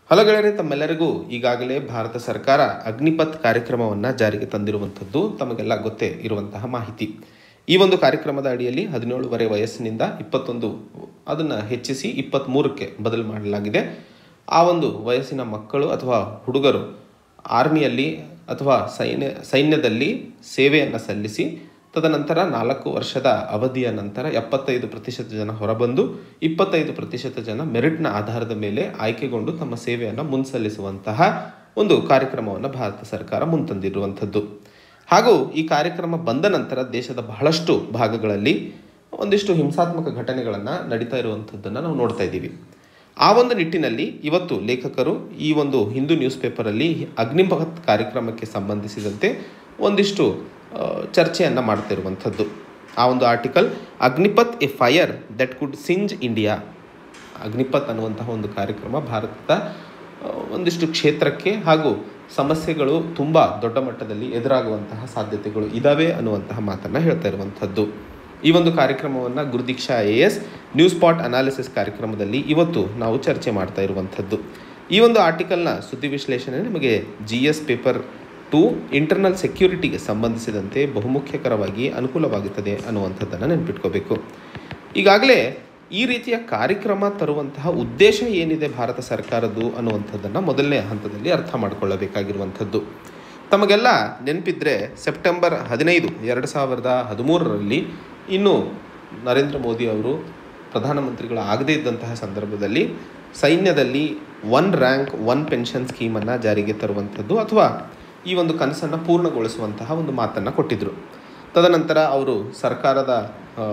hello ಗೆಳೆಯರೆ ತಮ್ಮೆಲ್ಲರಿಗೂ ಈಗಾಗಲೇ ಭಾರತ ಸರ್ಕಾರ ಅಗ್ನಿಪಥ್ ಕಾರ್ಯಕ್ರಮವನ್ನು ಜಾರಿಗೆ ತಂದಿರುವಂಥದ್ದು ತಮಗೆಲ್ಲ ಗೊತ್ತೇ ಇರುವಂತಹ ಮಾಹಿತಿ ಈ ಒಂದು ಕಾರ್ಯಕ್ರಮದ ಅಡಿಯಲ್ಲಿ ಹದಿನೇಳುವರೆ ವಯಸ್ಸಿನಿಂದ ಇಪ್ಪತ್ತೊಂದು ಅದನ್ನು ಹೆಚ್ಚಿಸಿ ಇಪ್ಪತ್ತ್ಮೂರಕ್ಕೆ ಬದಲು ಮಾಡಲಾಗಿದೆ ಆ ಒಂದು ವಯಸ್ಸಿನ ಮಕ್ಕಳು ಅಥವಾ ಹುಡುಗರು ಆರ್ಮಿಯಲ್ಲಿ ಅಥವಾ ಸೈನ್ಯ ಸೈನ್ಯದಲ್ಲಿ ಸೇವೆಯನ್ನು ಸಲ್ಲಿಸಿ ತದನಂತರ ನಾಲ್ಕು ವರ್ಷದ ಅವಧಿಯ ನಂತರ ಎಪ್ಪತ್ತೈದು ಪ್ರತಿಶತ ಜನ ಹೊರಬಂದು ಇಪ್ಪತ್ತೈದು ಪ್ರತಿಶತ ಜನ ಮೆರಿಟ್ನ ಆಧಾರದ ಮೇಲೆ ಆಯ್ಕೆಗೊಂಡು ತಮ್ಮ ಸೇವೆಯನ್ನು ಮುನ್ಸಲ್ಲಿಸುವಂತಹ ಒಂದು ಕಾರ್ಯಕ್ರಮವನ್ನು ಭಾರತ ಸರ್ಕಾರ ಮುಂತಂದಿರುವಂಥದ್ದು ಹಾಗೂ ಈ ಕಾರ್ಯಕ್ರಮ ಬಂದ ನಂತರ ದೇಶದ ಬಹಳಷ್ಟು ಭಾಗಗಳಲ್ಲಿ ಒಂದಿಷ್ಟು ಹಿಂಸಾತ್ಮಕ ಘಟನೆಗಳನ್ನು ನಡೀತಾ ಇರುವಂಥದ್ದನ್ನು ನಾವು ನೋಡ್ತಾ ಇದ್ದೀವಿ ಆ ಒಂದು ನಿಟ್ಟಿನಲ್ಲಿ ಇವತ್ತು ಲೇಖಕರು ಈ ಒಂದು ಹಿಂದೂ ನ್ಯೂಸ್ ಪೇಪರಲ್ಲಿ ಅಗ್ನಿಪಥ್ ಕಾರ್ಯಕ್ರಮಕ್ಕೆ ಸಂಬಂಧಿಸಿದಂತೆ ಒಂದಿಷ್ಟು ಚರ್ಚೆಯನ್ನು ಮಾಡ್ತಾ ಇರುವಂಥದ್ದು ಆ ಒಂದು article Agnipath a fire that could singe India Agnipath ಅನ್ನುವಂತಹ ಒಂದು ಕಾರ್ಯಕ್ರಮ ಭಾರತದ ಆ, ಒಂದಿಷ್ಟು ಕ್ಷೇತ್ರಕ್ಕೆ ಹಾಗೂ ಸಮಸ್ಯೆಗಳು ತುಂಬ ದೊಡ್ಡ ಮಟ್ಟದಲ್ಲಿ ಎದುರಾಗುವಂತಹ ಸಾಧ್ಯತೆಗಳು ಇದ್ದಾವೆ ಅನ್ನುವಂತಹ ಮಾತನ್ನು ಹೇಳ್ತಾ ಇರುವಂಥದ್ದು ಈ ಒಂದು ಕಾರ್ಯಕ್ರಮವನ್ನು Gurudeeksha A S news spot analysis ಕಾರ್ಯಕ್ರಮದಲ್ಲಿ ಇವತ್ತು ನಾವು ಚರ್ಚೆ ಮಾಡ್ತಾ ಇರುವಂಥದ್ದು ಈ ಒಂದು ಆರ್ಟಿಕಲ್ನ ಸುದ್ದಿ ವಿಶ್ಲೇಷಣೆ ನಿಮಗೆ G S paper two internal ಸೆಕ್ಯೂರಿಟಿಗೆ ಸಂಬಂಧಿಸಿದಂತೆ ಬಹುಮುಖ್ಯಕರವಾಗಿ ಅನುಕೂಲವಾಗುತ್ತದೆ ಅನ್ನುವಂಥದ್ದನ್ನು ನೆನಪಿಟ್ಕೋಬೇಕು ಈಗಾಗಲೇ ಈ ರೀತಿಯ ಕಾರ್ಯಕ್ರಮ ತರುವಂತಹ ಉದ್ದೇಶ ಏನಿದೆ ಭಾರತ ಸರ್ಕಾರದ್ದು ಅನ್ನುವಂಥದ್ದನ್ನು ಮೊದಲನೇ ಹಂತದಲ್ಲಿ ಅರ್ಥ ಮಾಡಿಕೊಳ್ಳಬೇಕಾಗಿರುವಂಥದ್ದು ತಮಗೆಲ್ಲ ನೆನಪಿದ್ರೆ ಸೆಪ್ಟೆಂಬರ್ ಹದಿನೈದು ಎರಡು ಸಾವಿರದ ಹದಿಮೂರರಲ್ಲಿ ಇನ್ನು ನರೇಂದ್ರ ಮೋದಿ ಅವರು ಪ್ರಧಾನಮಂತ್ರಿಗಳು ಆಗದೇ ಇದ್ದಂತಹ ಸಂದರ್ಭದಲ್ಲಿ ಸೈನ್ಯದಲ್ಲಿ ಒನ್ ರ್ಯಾಂಕ್ ಒನ್ ಪೆನ್ಷನ್ ಸ್ಕೀಮನ್ನು ಜಾರಿಗೆ ತರುವಂಥದ್ದು ಅಥವಾ ಈ ಒಂದು ಕನಸನ್ನು ಪೂರ್ಣಗೊಳಿಸುವಂತಹ ಒಂದು ಮಾತನ್ನು ಕೊಟ್ಟಿದ್ದರು ತದನಂತರ ಅವರು ಸರ್ಕಾರದ ಆ,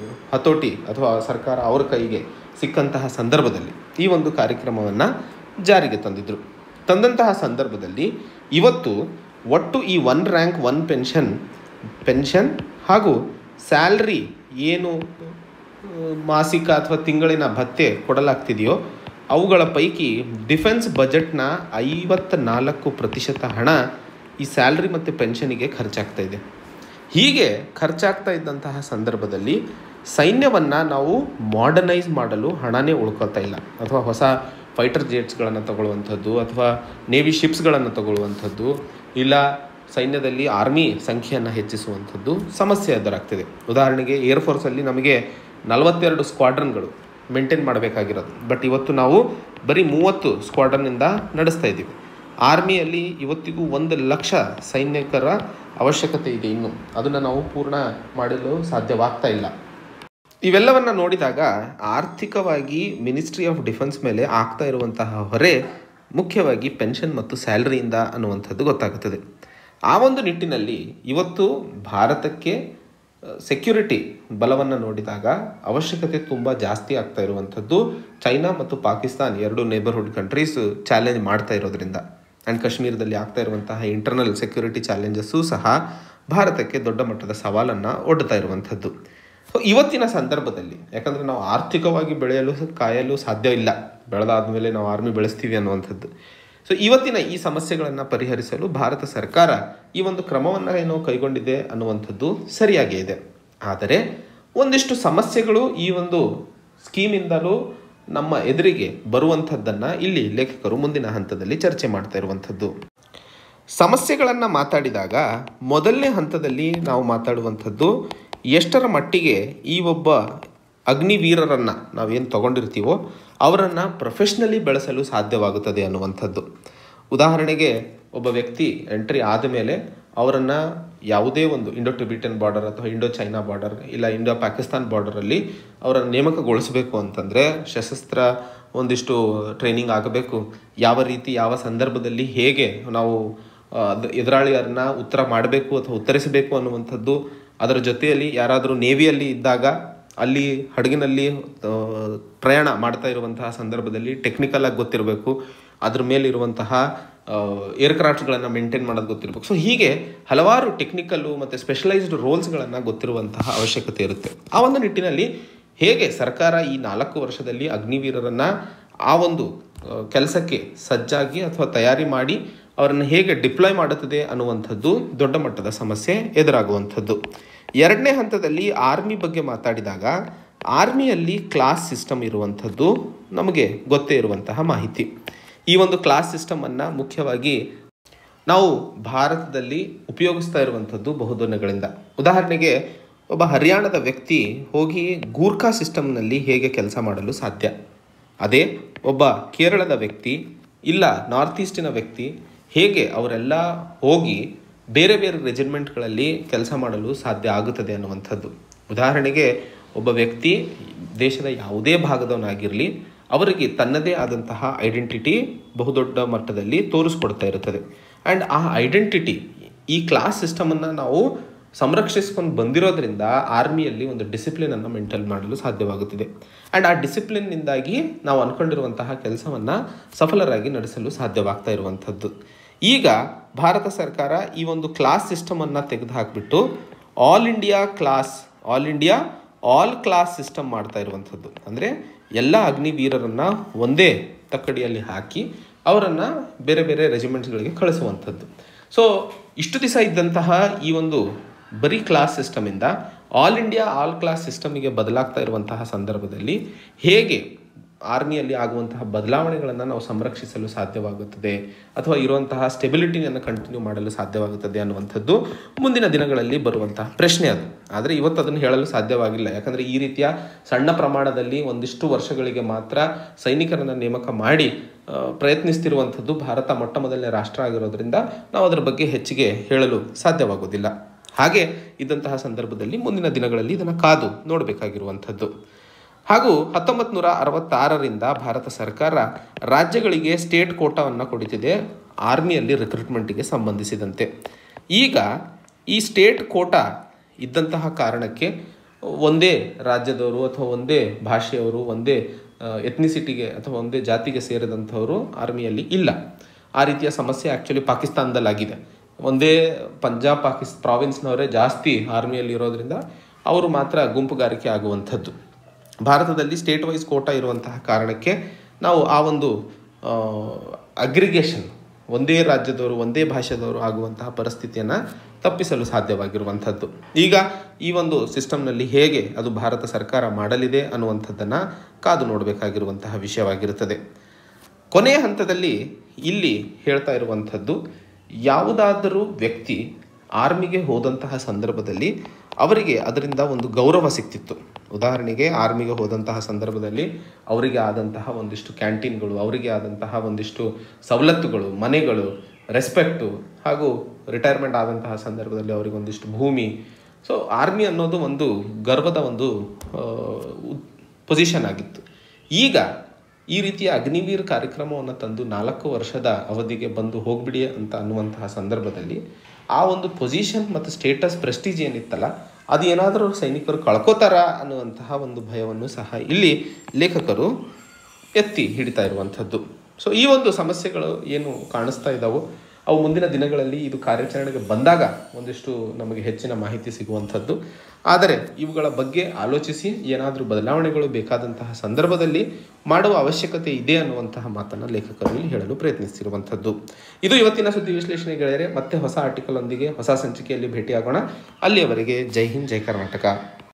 ಹತೋಟಿ ಅಥವಾ ಸರ್ಕಾರ ಅವರ ಕೈಗೆ ಸಿಕ್ಕಂತಹ ಸಂದರ್ಭದಲ್ಲಿ ಈ ಒಂದು ಕಾರ್ಯಕ್ರಮವನ್ನು ಜಾರಿಗೆ ತಂದಿದ್ದರು ತಂದಂತಹ ಸಂದರ್ಭದಲ್ಲಿ ಇವತ್ತು ಒಟ್ಟು ಈ one rank one pension pension ಹಾಗೂ ಸ್ಯಾಲ್ರಿ ಏನು ಆ, ಮಾಸಿಕ ಅಥವಾ ತಿಂಗಳಿನ ಭತ್ಯೆ ಕೊಡಲಾಗ್ತಿದೆಯೋ ಅವುಗಳ ಪೈಕಿ ಡಿಫೆನ್ಸ್ ಬಜೆಟ್ನ ಐವತ್ತ ನಾಲ್ಕು ಪ್ರತಿಶತ ಹಣ ಈ ಸ್ಯಾಲ್ರಿ ಮತ್ತು ಪೆನ್ಷನಿಗೆ ಖರ್ಚಾಗ್ತಾ ಇದೆ ಹೀಗೆ ಖರ್ಚಾಗ್ತಾ ಇದ್ದಂತಹ ಸಂದರ್ಭದಲ್ಲಿ ಸೈನ್ಯವನ್ನು ನಾವು ಮಾಡರ್ನೈಸ್ ಮಾಡಲು ಹಣನೇ ಉಳ್ಕೊಳ್ತಾ ಇಲ್ಲ ಅಥವಾ ಹೊಸ ಫೈಟರ್ ಜೆಟ್ಸ್ಗಳನ್ನು ತಗೊಳ್ಳುವಂಥದ್ದು ಅಥವಾ ನೇವಿ ಶಿಪ್ಸ್ಗಳನ್ನು ತಗೊಳ್ಳುವಂಥದ್ದು ಇಲ್ಲ ಸೈನ್ಯದಲ್ಲಿ ಆರ್ಮಿ ಸಂಖ್ಯೆಯನ್ನು ಹೆಚ್ಚಿಸುವಂಥದ್ದು ಸಮಸ್ಯೆ ಎದುರಾಗ್ತಿದೆ ಉದಾಹರಣೆಗೆ ಏರ್ಫೋರ್ಸಲ್ಲಿ ನಮಗೆ ನಲವತ್ತೆರಡು ಸ್ಕ್ವಾಡ್ರನ್ಗಳು ಮೇಂಟೈನ್ ಮಾಡಬೇಕಾಗಿರೋದು ಬಟ್ ಇವತ್ತು ನಾವು ಬರೀ ಮೂವತ್ತು ಸ್ಕ್ವಾಡ್ರನ್ನಿಂದ ನಡೆಸ್ತಾ ಇದ್ದೀವಿ ಆರ್ಮಿಯಲ್ಲಿ ಇವತ್ತಿಗೂ ಒಂದು ಲಕ್ಷ ಸೈನಿಕರ ಅವಶ್ಯಕತೆ ಇದೆ ಇನ್ನು ಅದನ್ನು ನಾವು ಪೂರ್ಣ ಮಾಡಲು ಸಾಧ್ಯವಾಗ್ತಾ ಇಲ್ಲ ಇವೆಲ್ಲವನ್ನು ನೋಡಿದಾಗ ಆರ್ಥಿಕವಾಗಿ ಮಿನಿಸ್ಟ್ರಿ ಆಫ್ ಡಿಫೆನ್ಸ್ ಮೇಲೆ ಆಗ್ತಾ ಇರುವಂತಹ ಹೊರೆ ಮುಖ್ಯವಾಗಿ ಪೆನ್ಷನ್ ಮತ್ತು ಸ್ಯಾಲರಿಯಿಂದ ಅನ್ನುವಂಥದ್ದು ಗೊತ್ತಾಗುತ್ತದೆ ಆ ಒಂದು ನಿಟ್ಟಿನಲ್ಲಿ ಇವತ್ತು ಭಾರತಕ್ಕೆ ಸೆಕ್ಯೂರಿಟಿ ಬಲವನ್ನು ನೋಡಿದಾಗ ಅವಶ್ಯಕತೆ ತುಂಬ ಜಾಸ್ತಿ ಆಗ್ತಾ ಇರುವಂಥದ್ದು ಚೈನಾ ಮತ್ತು ಪಾಕಿಸ್ತಾನ್ ಎರಡು ನೇಬರ್ಹುಡ್ ಕಂಟ್ರೀಸ್ ಚಾಲೆಂಜ್ ಮಾಡ್ತಾ ಇರೋದ್ರಿಂದ ಆ್ಯಂಡ್ ಕಾಶ್ಮೀರದಲ್ಲಿ ಆಗ್ತಾ ಇರುವಂತಹ ಇಂಟರ್ನಲ್ ಸೆಕ್ಯೂರಿಟಿ ಚಾಲೆಂಜಸ್ಸು ಸಹ ಭಾರತಕ್ಕೆ ದೊಡ್ಡ ಮಟ್ಟದ ಸವಾಲನ್ನು ಒಡ್ತಾ ಇರುವಂಥದ್ದು ಸೊ ಇವತ್ತಿನ ಸಂದರ್ಭದಲ್ಲಿ ಯಾಕಂದರೆ ನಾವು ಆರ್ಥಿಕವಾಗಿ ಬೆಳೆಯಲು ಕಾಯಲು ಸಾಧ್ಯ ಇಲ್ಲ ಬೆಳೆದಾದ ಮೇಲೆ ನಾವು ಆರ್ಮಿ ಬೆಳೆಸ್ತೀವಿ ಅನ್ನುವಂಥದ್ದು ಸೊ ಇವತ್ತಿನ ಈ ಸಮಸ್ಯೆಗಳನ್ನು ಪರಿಹರಿಸಲು ಭಾರತ ಸರ್ಕಾರ ಈ ಒಂದು ಕ್ರಮವನ್ನು ಏನೋ ಕೈಗೊಂಡಿದೆ ಅನ್ನುವಂಥದ್ದು ಸರಿಯಾಗೇ ಇದೆ ಆದರೆ ಒಂದಿಷ್ಟು ಸಮಸ್ಯೆಗಳು ಈ ಒಂದು ಸ್ಕೀಮಿಂದಲೂ ನಮ್ಮ ಎದುರಿಗೆ ಬರುವಂಥದ್ದನ್ನು ಇಲ್ಲಿ ಲೇಖಕರು ಮುಂದಿನ ಹಂತದಲ್ಲಿ ಚರ್ಚೆ ಮಾಡ್ತಾ ಇರುವಂಥದ್ದು ಸಮಸ್ಯೆಗಳನ್ನು ಮಾತಾಡಿದಾಗ ಮೊದಲನೇ ಹಂತದಲ್ಲಿ ನಾವು ಮಾತಾಡುವಂಥದ್ದು ಎಷ್ಟರ ಮಟ್ಟಿಗೆ ಈ ಒಬ್ಬ ಅಗ್ನಿವೀರರನ್ನು ನಾವೇನು ತಗೊಂಡಿರ್ತೀವೋ ಅವರನ್ನು ಪ್ರೊಫೆಷ್ನಲಿ ಬೆಳೆಸಲು ಸಾಧ್ಯವಾಗುತ್ತದೆ ಅನ್ನುವಂಥದ್ದು ಉದಾಹರಣೆಗೆ ಒಬ್ಬ ವ್ಯಕ್ತಿ ಎಂಟ್ರಿ ಆದ ಮೇಲೆ ಅವರನ್ನು ಯಾವುದೇ ಒಂದು ಇಂಡೋ ಟಿಬಿಟನ್ ಬಾರ್ಡರ್ ಅಥವಾ ಇಂಡೋ ಚೈನಾ ಬಾರ್ಡರ್ ಇಲ್ಲ ಇಂಡೋ ಪಾಕಿಸ್ತಾನ್ ಬಾರ್ಡರಲ್ಲಿ ಅವರನ್ನು ನೇಮಕಗೊಳಿಸಬೇಕು ಅಂತಂದರೆ ಸಶಸ್ತ್ರ ಒಂದಿಷ್ಟು ಟ್ರೈನಿಂಗ್ ಆಗಬೇಕು ಯಾವ ರೀತಿ ಯಾವ ಸಂದರ್ಭದಲ್ಲಿ ಹೇಗೆ ನಾವು ಆ, ಅದ್- ಎದುರಾಳಿಯರನ್ನ ಉತ್ತರ ಮಾಡಬೇಕು ಅಥವಾ ಉತ್ತರಿಸಬೇಕು ಅನ್ನುವಂಥದ್ದು ಅದರ ಜೊತೆಯಲ್ಲಿ ಯಾರಾದರೂ ನೇವಿಯಲ್ಲಿ ಇದ್ದಾಗ ಅಲ್ಲಿ ಹಡಗಿನಲ್ಲಿ ಆ, ಪ್ರಯಾಣ ಮಾಡ್ತಾ ಇರುವಂತಹ ಸಂದರ್ಭದಲ್ಲಿ ಟೆಕ್ನಿಕಲ್ ಆಗಿ ಗೊತ್ತಿರಬೇಕು ಅದ್ರ ಮೇಲಿರುವಂತಹ ಏರ್ಕ್ರಾಫ್ಟ್ಗಳನ್ನು ಮೇಂಟೈನ್ ಮಾಡೋದು ಗೊತ್ತಿರಬೇಕು ಸೊ ಹೀಗೆ ಹಲವಾರು ಟೆಕ್ನಿಕಲ್ಲು ಮತ್ತು ಸ್ಪೆಷಲೈಸ್ಡ್ ರೋಲ್ಸ್ಗಳನ್ನು ಗೊತ್ತಿರುವಂತಹ ಅವಶ್ಯಕತೆ ಇರುತ್ತೆ ಆ ಒಂದು ನಿಟ್ಟಿನಲ್ಲಿ ಹೇಗೆ ಸರ್ಕಾರ ಈ ನಾಲ್ಕು ವರ್ಷದಲ್ಲಿ ಅಗ್ನಿವೀರರನ್ನು ಆ ಒಂದು ಕೆಲಸಕ್ಕೆ ಸಜ್ಜಾಗಿ ಅಥವಾ ತಯಾರಿ ಮಾಡಿ ಅವರನ್ನು ಹೇಗೆ ಡಿಪ್ಲಾಯ್ ಮಾಡುತ್ತದೆ ಅನ್ನುವಂಥದ್ದು ದೊಡ್ಡ ಮಟ್ಟದ ಸಮಸ್ಯೆ ಎದುರಾಗುವಂಥದ್ದು ಎರಡನೇ ಹಂತದಲ್ಲಿ ಆರ್ಮಿ ಬಗ್ಗೆ ಮಾತಾಡಿದಾಗ ಆರ್ಮಿಯಲ್ಲಿ ಕ್ಲಾಸ್ ಸಿಸ್ಟಮ್ ಇರುವಂಥದ್ದು ನಮಗೆ ಗೊತ್ತೇ ಇರುವಂತಹ ಮಾಹಿತಿ ಈ ಒಂದು ಕ್ಲಾಸ್ ಸಿಸ್ಟಮನ್ನು ಮುಖ್ಯವಾಗಿ ನಾವು ಭಾರತದಲ್ಲಿ ಉಪಯೋಗಿಸ್ತಾ ಇರುವಂಥದ್ದು ಬಹುದಿನಗಳಿಂದ ಉದಾಹರಣೆಗೆ ಒಬ್ಬ ಹರಿಯಾಣದ ವ್ಯಕ್ತಿ ಹೋಗಿ ಗೂರ್ಖಾ ಸಿಸ್ಟಮ್ನಲ್ಲಿ ಹೇಗೆ ಕೆಲಸ ಮಾಡಲು ಸಾಧ್ಯ ಅದೇ ಒಬ್ಬ ಕೇರಳದ ವ್ಯಕ್ತಿ ಇಲ್ಲ ನಾರ್ತ್ ಈಸ್ಟಿನ ವ್ಯಕ್ತಿ ಹೇಗೆ ಅವರೆಲ್ಲ ಹೋಗಿ ಬೇರೆ ಬೇರೆ ರೆಜಿಮೆಂಟ್ಗಳಲ್ಲಿ ಕೆಲಸ ಮಾಡಲು ಸಾಧ್ಯ ಆಗುತ್ತದೆ ಅನ್ನುವಂಥದ್ದು ಉದಾಹರಣೆಗೆ ಒಬ್ಬ ವ್ಯಕ್ತಿ ದೇಶದ ಯಾವುದೇ ಭಾಗದವನಾಗಿರಲಿ ಅವರಿಗೆ ತನ್ನದೇ ಆದಂತಹ ಐಡೆಂಟಿಟಿ ಬಹುದೊಡ್ಡ ಮಟ್ಟದಲ್ಲಿ ತೋರಿಸ್ಕೊಡ್ತಾ ಇರುತ್ತದೆ ಆ್ಯಂಡ್ ಆ ಐಡೆಂಟಿಟಿ ಈ ಕ್ಲಾಸ್ ಸಿಸ್ಟಮನ್ನು ನಾವು ಸಂರಕ್ಷಿಸ್ಕೊಂಡು ಬಂದಿರೋದ್ರಿಂದ ಆರ್ಮಿಯಲ್ಲಿ ಒಂದು ಡಿಸಿಪ್ಲಿನನ್ನು ಮೇಂಟೈನ್ ಮಾಡಲು ಸಾಧ್ಯವಾಗುತ್ತಿದೆ ಆ್ಯಂಡ್ ಆ ಡಿಸಿಪ್ಲಿನ್ನಿಂದಾಗಿ ನಾವು ಅಂದ್ಕೊಂಡಿರುವಂತಹ ಕೆಲಸವನ್ನು ಸಫಲರಾಗಿ ನಡೆಸಲು ಸಾಧ್ಯವಾಗ್ತಾ ಇರುವಂಥದ್ದು ಈಗ ಭಾರತ ಸರ್ಕಾರ ಈ ಒಂದು ಕ್ಲಾಸ್ ಸಿಸ್ಟಮನ್ನು ತೆಗೆದುಹಾಕ್ಬಿಟ್ಟು all India class all India all class system ಮಾಡ್ತಾ ಇರುವಂಥದ್ದು ಅಂದರೆ ಎಲ್ಲ ಅಗ್ನಿವೀರರನ್ನು ಒಂದೇ ತಕ್ಕಡಿಯಲ್ಲಿ ಹಾಕಿ ಅವರನ್ನು ಬೇರೆ ಬೇರೆ ರೆಜಿಮೆಂಟ್ಸ್ಗಳಿಗೆ ಕಳಿಸುವಂಥದ್ದು ಸೊ ಇಷ್ಟು ದಿವಸ ಇದ್ದಂತಹ ಈ ಒಂದು ಬರೀ ಕ್ಲಾಸ್ ಸಿಸ್ಟಮಿಂದ ಆಲ್ ಇಂಡಿಯಾ ಆಲ್ ಕ್ಲಾಸ್ ಸಿಸ್ಟಮಿಗೆ ಬದಲಾಗ್ತಾ ಇರುವಂತಹ ಸಂದರ್ಭದಲ್ಲಿ ಹೇಗೆ ಆರ್ಮಿಯಲ್ಲಿ ಆಗುವಂತಹ ಬದಲಾವಣೆಗಳನ್ನು ನಾವು ಸಂರಕ್ಷಿಸಲು ಸಾಧ್ಯವಾಗುತ್ತದೆ ಅಥವಾ ಇರುವಂತಹ ಸ್ಟೆಬಿಲಿಟಿಯನ್ನು ಕಂಟಿನ್ಯೂ ಮಾಡಲು ಸಾಧ್ಯವಾಗುತ್ತದೆ ಅನ್ನುವಂಥದ್ದು ಮುಂದಿನ ದಿನಗಳಲ್ಲಿ ಬರುವಂತಹ ಪ್ರಶ್ನೆ ಅದು ಆದರೆ ಇವತ್ತು ಅದನ್ನು ಹೇಳಲು ಸಾಧ್ಯವಾಗಿಲ್ಲ ಯಾಕಂದರೆ ಈ ರೀತಿಯ ಸಣ್ಣ ಪ್ರಮಾಣದಲ್ಲಿ ಒಂದಿಷ್ಟು ವರ್ಷಗಳಿಗೆ ಮಾತ್ರ ಸೈನಿಕರನ್ನು ನೇಮಕ ಮಾಡಿ ಆ, ಪ್ರಯತ್ನಿಸ್ತಿರುವಂಥದ್ದು ಭಾರತ ಮೊಟ್ಟ ಮೊದಲನೇ ರಾಷ್ಟ್ರ ಆಗಿರೋದ್ರಿಂದ ನಾವು ಅದರ ಬಗ್ಗೆ ಹೆಚ್ಚಿಗೆ ಹೇಳಲು ಸಾಧ್ಯವಾಗೋದಿಲ್ಲ ಹಾಗೆ ಇದ್ದಂತಹ ಸಂದರ್ಭದಲ್ಲಿ ಮುಂದಿನ ದಿನಗಳಲ್ಲಿ ಇದನ್ನು ಕಾದು ನೋಡಬೇಕಾಗಿರುವಂಥದ್ದು ಹಾಗೂ ಹತ್ತೊಂಬತ್ತು ನೂರ ಅರವತ್ತಾರರಿಂದ ಭಾರತ ಸರ್ಕಾರ ರಾಜ್ಯಗಳಿಗೆ ಸ್ಟೇಟ್ ಕೋಟಾವನ್ನು ಕೊಡುತ್ತಿದೆ ಆರ್ಮಿಯಲ್ಲಿ ರಿಕ್ರೂಟ್ಮೆಂಟಿಗೆ ಸಂಬಂಧಿಸಿದಂತೆ ಈಗ ಈ ಸ್ಟೇಟ್ ಕೋಟಾ ಇದ್ದಂತಹ ಕಾರಣಕ್ಕೆ ಒಂದೇ ರಾಜ್ಯದವರು ಅಥವಾ ಒಂದೇ ಭಾಷೆಯವರು ಒಂದೇ ಎತ್ನಿಸಿಟಿಗೆ ಅಥವಾ ಒಂದೇ ಜಾತಿಗೆ ಸೇರಿದಂಥವರು ಆರ್ಮಿಯಲ್ಲಿ ಇಲ್ಲ ಆ ರೀತಿಯ ಸಮಸ್ಯೆ ಆ್ಯಕ್ಚುಲಿ ಪಾಕಿಸ್ತಾನದಲ್ಲಾಗಿದೆ ಒಂದೇ ಪಂಜಾಬ್ ಪಾಕಿಸ್ ಪ್ರಾವಿನ್ಸ್ನವರೇ ಜಾಸ್ತಿ ಆರ್ಮಿಯಲ್ಲಿ ಇರೋದ್ರಿಂದ ಅವರು ಮಾತ್ರ ಗುಂಪುಗಾರಿಕೆ ಆಗುವಂಥದ್ದು ಭಾರತದಲ್ಲಿ ಸ್ಟೇಟ್ ವೈಸ್ ಕೋಟಾ ಇರುವಂತಹ ಕಾರಣಕ್ಕೆ ನಾವು ಆ ಒಂದು ಅಗ್ರಿಗೇಷನ್ ಒಂದೇ ರಾಜ್ಯದವರು ಒಂದೇ ಭಾಷೆದವರು ಆಗುವಂತಹ ಪರಿಸ್ಥಿತಿಯನ್ನು ತಪ್ಪಿಸಲು ಸಾಧ್ಯವಾಗಿರುವಂಥದ್ದು ಈಗ ಈ ಒಂದು ಸಿಸ್ಟಮ್ನಲ್ಲಿ ಹೇಗೆ ಅದು ಭಾರತ ಸರ್ಕಾರ ಮಾಡಲಿದೆ ಅನ್ನುವಂಥದ್ದನ್ನು ಕಾದು ನೋಡಬೇಕಾಗಿರುವಂತಹ ವಿಷಯವಾಗಿರುತ್ತದೆ ಕೊನೆಯ ಹಂತದಲ್ಲಿ ಇಲ್ಲಿ ಹೇಳ್ತಾ ಇರುವಂಥದ್ದು ಯಾವುದಾದರೂ ವ್ಯಕ್ತಿ ಆರ್ಮಿಗೆ ಹೋದಂತಹ ಸಂದರ್ಭದಲ್ಲಿ ಅವರಿಗೆ ಅದರಿಂದ ಒಂದು ಗೌರವ ಸಿಕ್ತಿತ್ತು ಉದಾಹರಣೆಗೆ ಆರ್ಮಿಗೆ ಹೋದಂತಹ ಸಂದರ್ಭದಲ್ಲಿ ಅವರಿಗೆ ಆದಂತಹ ಒಂದಿಷ್ಟು ಕ್ಯಾಂಟೀನ್ಗಳು ಅವರಿಗೆ ಆದಂತಹ ಒಂದಿಷ್ಟು ಸವಲತ್ತುಗಳು ಮನೆಗಳು ರೆಸ್ಪೆಕ್ಟು ಹಾಗೂ ರಿಟೈರ್ಮೆಂಟ್ ಆದಂತಹ ಸಂದರ್ಭದಲ್ಲಿ ಅವರಿಗೆ ಒಂದಿಷ್ಟು ಭೂಮಿ ಸೊ ಆರ್ಮಿ ಅನ್ನೋದು ಒಂದು ಗರ್ವದ ಒಂದು ಪೊಸಿಷನ್ ಆಗಿತ್ತು ಈಗ ಈ ರೀತಿಯ ಅಗ್ನಿವೀರ್ ಕಾರ್ಯಕ್ರಮವನ್ನು ತಂದು ನಾಲ್ಕು ವರ್ಷದ ಅವಧಿಗೆ ಬಂದು ಹೋಗ್ಬಿಡಿ ಅಂತ ಅನ್ನುವಂತಹ ಸಂದರ್ಭದಲ್ಲಿ ಆ ಒಂದು ಪೊಸಿಷನ್ ಮತ್ತು ಸ್ಟೇಟಸ್ ಪ್ರೆಸ್ಟೀಜ್ ಏನಿತ್ತಲ್ಲ ಅದು ಏನಾದರೂ ಸೈನಿಕರು ಕಳ್ಕೋತಾರ ಅನ್ನುವಂತಹ ಒಂದು ಭಯವನ್ನು ಸಹ ಇಲ್ಲಿ ಲೇಖಕರು ಎತ್ತಿ ಹಿಡಿತಾ ಇರುವಂಥದ್ದು ಸೊ ಈ ಒಂದು ಸಮಸ್ಯೆಗಳು ಏನು ಕಾಣಿಸ್ತಾ ಇದ್ದಾವೋ ಅವು ಮುಂದಿನ ದಿನಗಳಲ್ಲಿ ಇದು ಕಾರ್ಯಾಚರಣೆಗೆ ಬಂದಾಗ ಒಂದಿಷ್ಟು ನಮಗೆ ಹೆಚ್ಚಿನ ಮಾಹಿತಿ ಸಿಗುವಂಥದ್ದು ಆದರೆ ಇವುಗಳ ಬಗ್ಗೆ ಆಲೋಚಿಸಿ ಏನಾದರೂ ಬದಲಾವಣೆಗಳು ಬೇಕಾದಂತಹ ಸಂದರ್ಭದಲ್ಲಿ ಮಾಡುವ ಅವಶ್ಯಕತೆ ಇದೆ ಅನ್ನುವಂತಹ ಮಾತನ್ನು ಲೇಖಕರು ಇಲ್ಲಿ ಹೇಳಲು ಪ್ರಯತ್ನಿಸಿರುವಂಥದ್ದು ಇದು ಇವತ್ತಿನ ಸುದ್ದಿ ವಿಶ್ಲೇಷಣೆ ಗೆಳೆಯರೆ ಮತ್ತೆ ಹೊಸ ಆರ್ಟಿಕಲ್ ಒಂದಿಗೆ ಹೊಸ ಸಂಚಿಕೆಯಲ್ಲಿ ಭೇಟಿಯಾಗೋಣ ಅಲ್ಲಿಯವರೆಗೆ ಜೈ ಹಿಂದ್ ಜೈ ಕರ್ನಾಟಕ